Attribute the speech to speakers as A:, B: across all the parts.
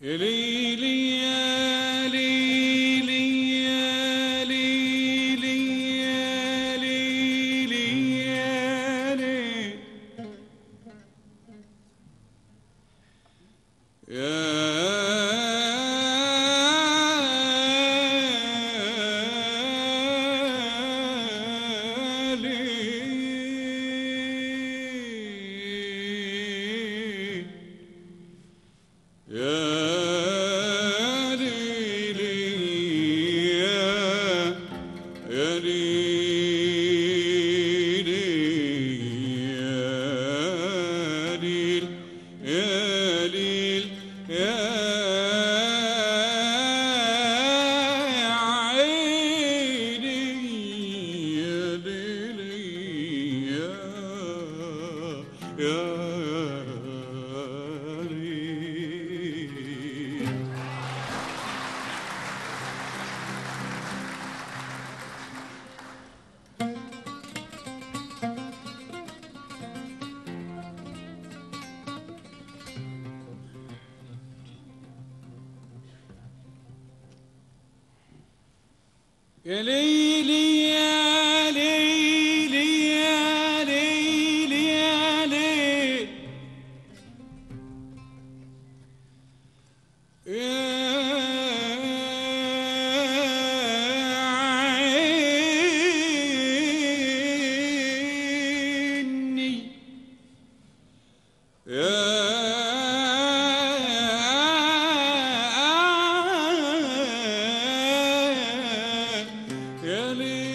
A: يا ليلي يا ليلي يا ليلي يا ليلي يا ليلي يا ليلي يا ليلي يا يا ليلي يا ليل يا ليل يا عيني يا ليلي يا يا ليل يا ليلي يا ليلي يا ليلي يا ليل عيني يا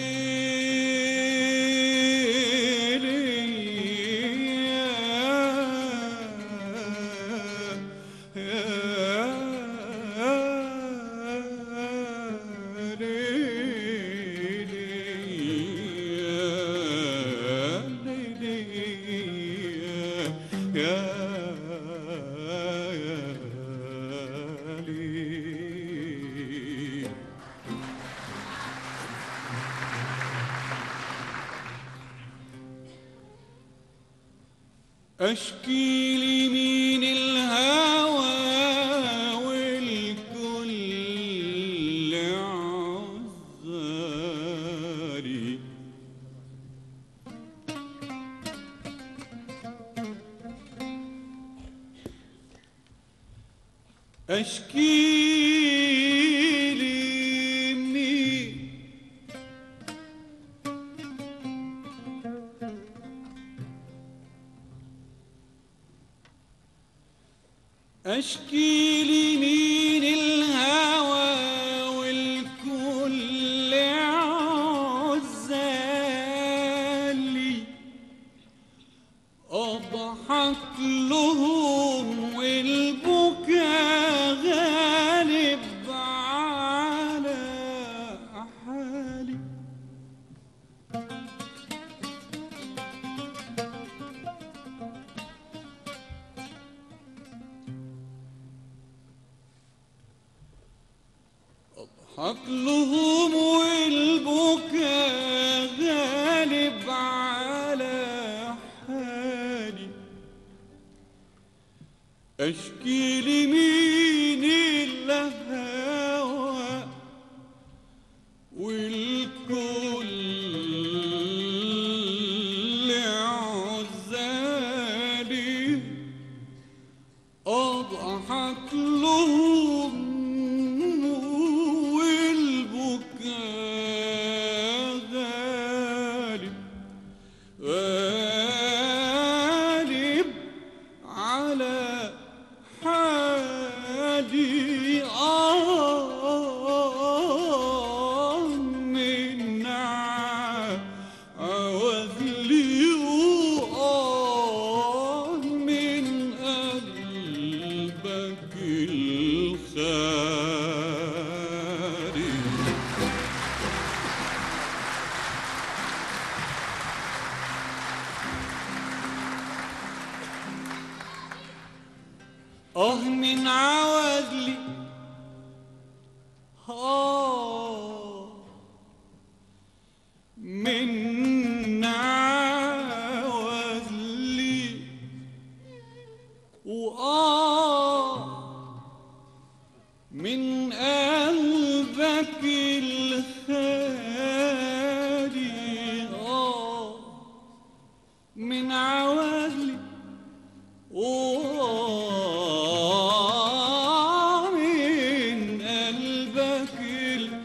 A: ليلي أشكي لمين الهوى والكل عذاري أشكي لمين أشكي لمين الهوى والكل عزالي أضحك لهم والبكاء غالب على حالي أضحك لهم والبكاء غالب على حالي أشكي لمين الهوى والكل عزالي أضحك لهم والبكاء غالب غالب على حالي آه من عوذلي وآه من قلبك الخالي آه من عوذلي آه من عوذلي وآه من عوالي ومن قلبك ال-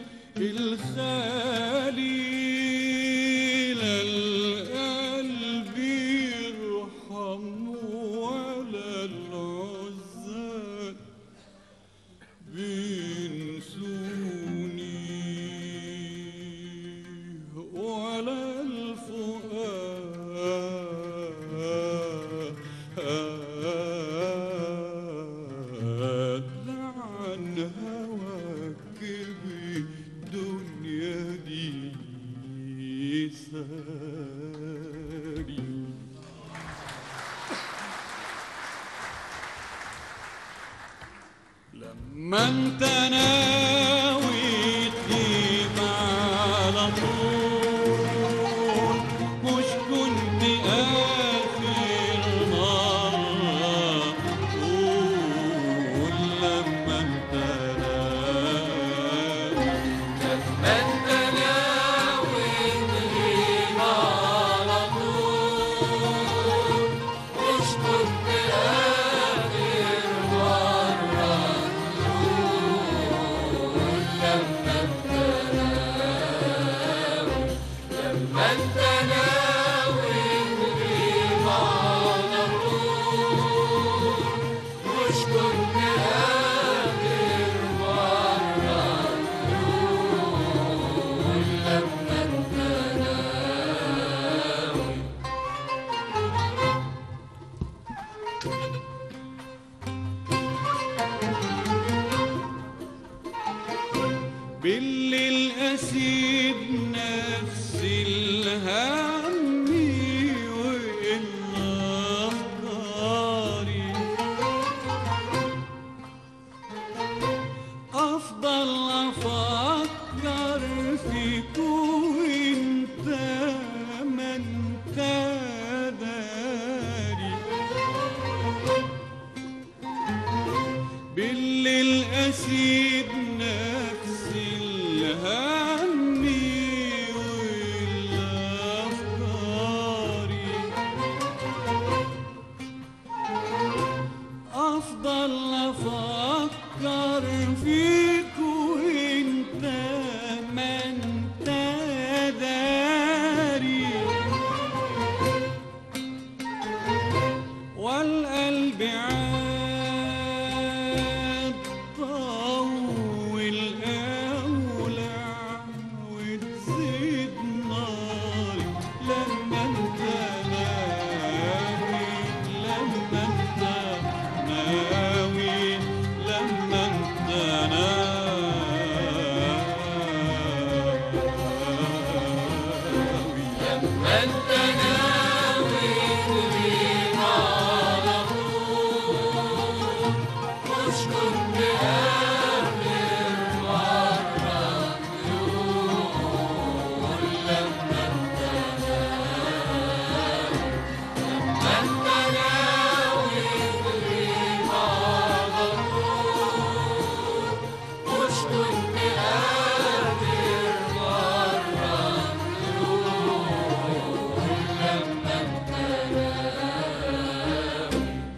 A: الخالي لا القلب يرحم ولا العزال بينسوني ولا الفؤاد عن هواك بالدنيا دي ساري لما انت ناوي تجيب على طول مش كنت اخر مرة قول لما انت ناوي
B: لما انت ناوي تغيب على طول مش كنت آخر مرة تقول لما انت ناوي لما انت ناوي تغيب على طول مش كنت آخر مرة تقول لما انت ناوي
A: بالليل اسيب نفسي الهم والافكاري افضل افكر فيك وانت ما انت داري بالليل اسيب نفسي الهم والافكاري افضل افكر فيك وانت ما انت داري والقلب عاد طول أولع وتزيد ناري لما انت ناوي لما انت ناوي لما انت ناوي
B: لما انت ناوي تغيب على طول مش كنت آخر مرة تقول لما انت ناوي لما انت ناوي تغيب على طول مش كنت آخر مرة تقول لما انت ناوي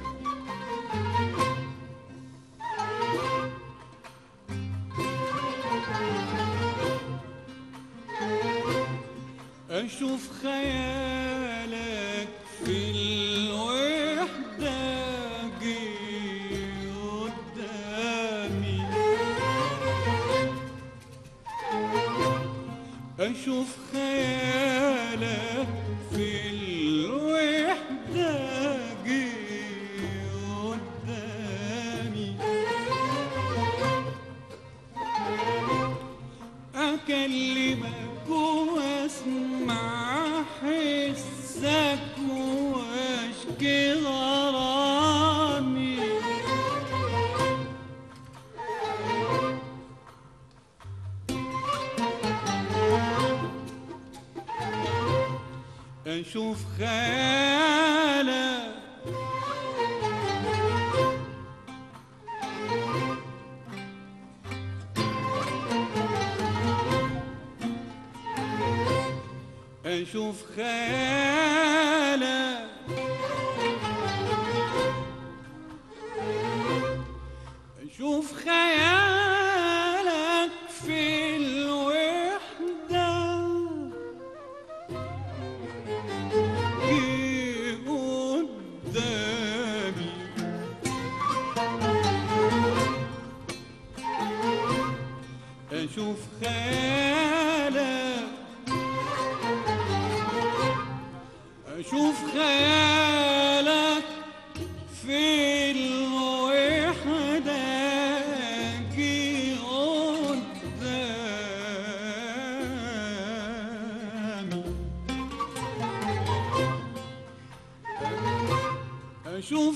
A: أشوف خيالك في الوحدة جي قدامي أشوف خيالك في الوحدة جي قدامي أكلمك وأسمع حسك وأشكي غرامي أشوف خيالك أشوف خيالك أشوف خيالك في الوحدة جي قدامي أشوف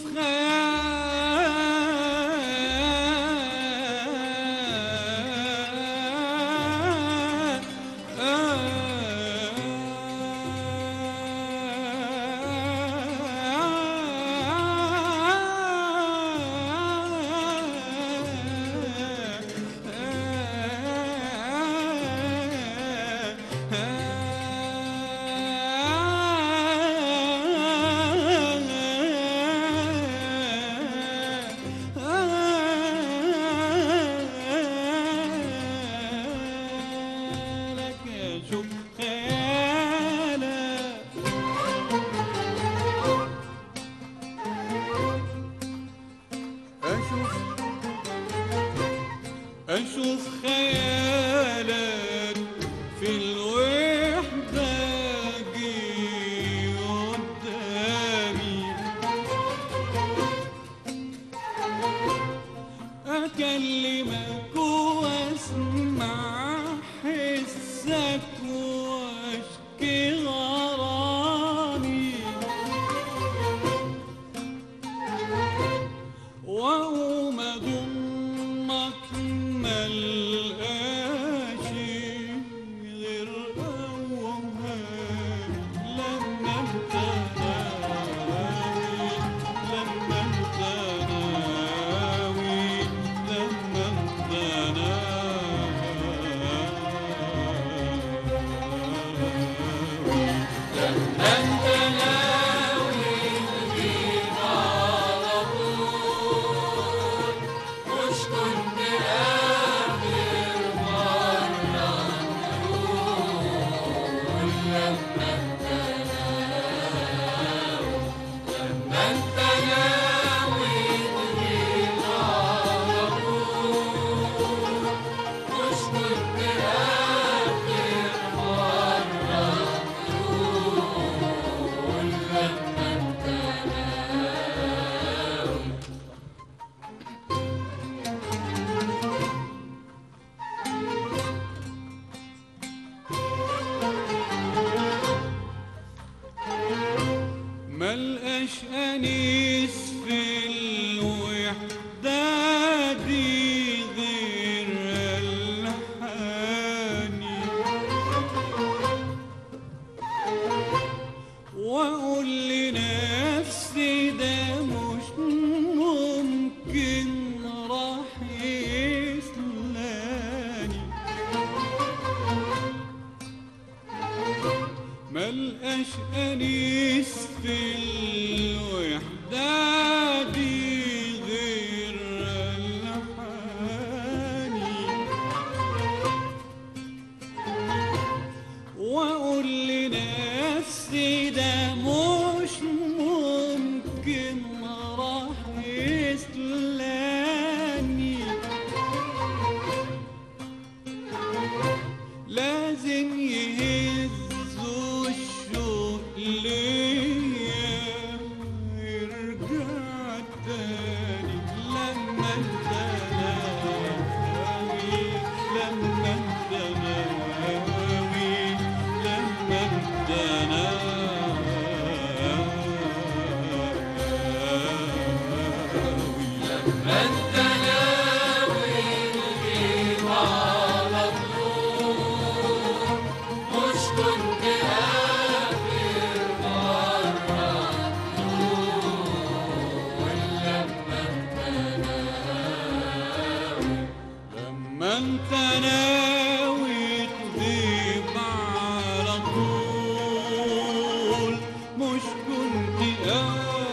A: لك أشوف خيالك أشوف أشوف خيالك في الوحدة جي قدامي أكلمك وأسمع حسك وأشكي غرامي وأقوم أضمك ملقاش غير أوهام لما انت ناوي لما انت ناوي لما انت ناوي
B: أنت ناوي تجيب على طول مش كنت آخر مرة نقول لما أنت ناوي لما أنت ناوي تجيب على طول مش كنت آخر مرة نقول لما أنت ناوي
A: ملقاش أنيس في الوحدة دي غير ألحاني وأقول لنفسي ده مش ممكن راح يسلاني ملقاش أنيس في الوحدة دي غير ألحاني وأقول لنفسي ده مش ممكن راح يسلاني لازم يهزوا الشوق ليا يرجع تاني لما انت ناوي لما انت ناوي لما انت ناوي
B: أنت ناوي تجيب على طول مش كنت آخر مرة نقول لما أنت ناوي
A: لما انت ناوي تغيب على طول مش كنت